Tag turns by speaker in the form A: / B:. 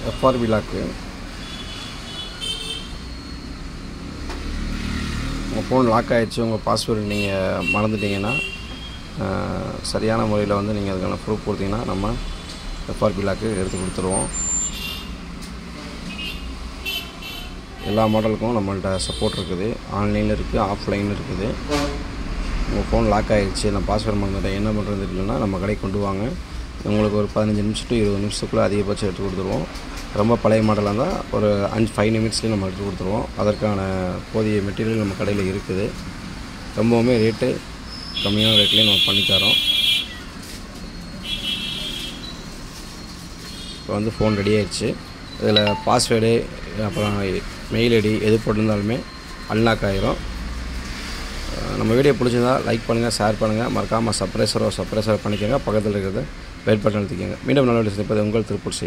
A: FRP lock உங்கள் phone lock ஆகிடுச்சு உங்கள் பாஸ்வேர்டு நீங்கள் மறந்துட்டீங்கன்னா அஹ், சரியான முறையில் வந்து நீங்கள் அதுக்கான ப்ரூஃப் கொடுத்தீங்கன்னா நம்ம எஃப்ஆர்பி லாக்கு எடுத்து கொடுத்துருவோம் எல்லா மாடலுக்கும் நம்மள்ட்ட சப்போர்ட் இருக்குது ஆன்லைனில் இருக்குது ஆஃப்லைனில் இருக்குது உங்கள் ஃபோன் லாக் ஆகிடுச்சு நான் பாஸ்வேர்டு மறந்துட்டேன் என்ன பண்ணுறது தெரியலனா நம்ம கடைக்கு கொண்டு வாங்க உங்களுக்கு ஒரு பதினஞ்சு நிமிஷம் to இருபது நிமிஷத்துக்குள்ளே அதிகபட்சம் எடுத்து கொடுத்துருவோம் ரொம்ப பழைய மாடலாக இருந்தால் ஒரு அஞ்சு ஃபைவ் நிமிட்ஸ்லேயும் நம்ம எடுத்து கொடுத்துருவோம் அதற்கான போதிய மெட்டீரியல் நம்ம கடையில் இருக்குது ரொம்பவுமே ரேட்டு கம்மியான ரேட்லேயும் நம்ம பண்ணித்தரோம் இப்போ வந்து ஃபோன் ரெடி ஆயிடுச்சு இதில் பாஸ்வேர்டு அப்புறம் மெயில் ஐடி எது போட்டிருந்தாலுமே அன்லாக் ஆயிரும் அஹ் நம்ம வீடியோ பிடிச்சிருந்தா லைக் பண்ணுங்கள் ஷேர் பண்ணுங்கள் மறக்காமல் சப்ரைசரோ சப்ரைசரோ பண்ணிக்கோங்க பக்கத்தில் இருக்கிறது பெல் பட்டன் அழுத்திக்கோங்க மீண்டும் நல்ல வீடியோ சந்திப்பது உங்கள் திருப்பூர் சி